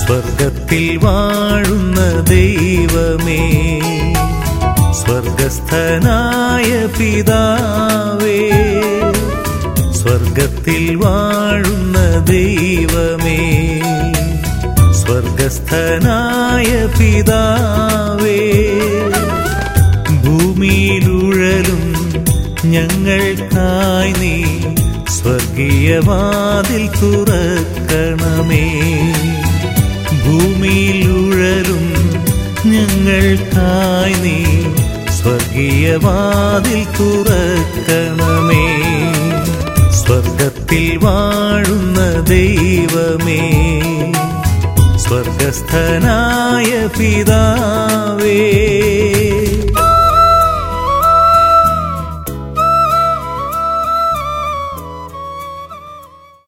സ്വർഗത്തിൽ വാഴുന്ന ദൈവമേ സ്വർഗസ്ഥനായ പിതാവേ സ്വർഗത്തിൽ വാഴുന്ന ദൈവമേ സ്വർഗസ്ഥനായ പിതാവേ ഭൂമിയിലുഴലും ഞങ്ങൾക്കായി നീ സ്വർഗീയവാതിൽ തുറക്കണമേ ഭൂമിയിലുഴലും ഞങ്ങൾക്കായി നീ സ്വർഗീയവാതിൽ തുറക്കണമേ സ്വർഗത്തിൽ വാഴുന്ന ദൈവമേ സ്വർഗസ്ഥനായ പിതാവേ